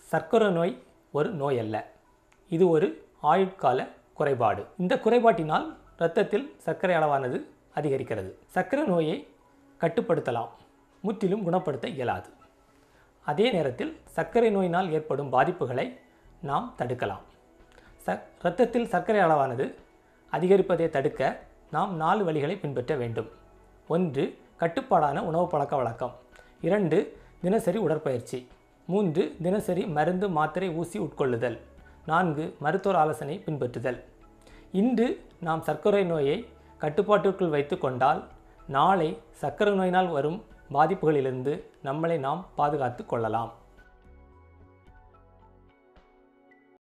சர்க்கரை நோய் ஒரு நோய் அல்ல இது ஒரு ஆயுட்கால குறைபாடு இந்த குறைபாட்டினால் இரத்தத்தில் சர்க்கரை அளவானது அதிகரிக்கிறது சர்க்கரை நோயை கட்டுப்படுத்தலாம் முற்றிலும் குணப்படுத்த இயலாது அதே நேரத்தில் சர்க்கரை நோயினால் ஏற்படும் பாதிப்புகளை நாம் தடுக்கலாம் ச இரத்தத்தில் சர்க்கரை அளவானது அதிகரிப்பதை தடுக்க நாம் நாலு வழிகளை பின்பற்ற வேண்டும் ஒன்று கட்டுப்பாடான உணவு பழக்க வழக்கம் இரண்டு தினசரி உடற்பயிற்சி மூன்று தினசரி மருந்து மாத்திரை ஊசி உட்கொள்ளுதல் நான்கு மருத்துவர் ஆலோசனை பின்பற்றுதல் இன்று நாம் சர்க்கரை நோயை கட்டுப்பாட்டிற்குள் வைத்து கொண்டால் நாளை சர்க்கரை நோயினால் வரும் பாதிப்புகளிலிருந்து நம்மளை நாம் பாதுகாத்து கொள்ளலாம்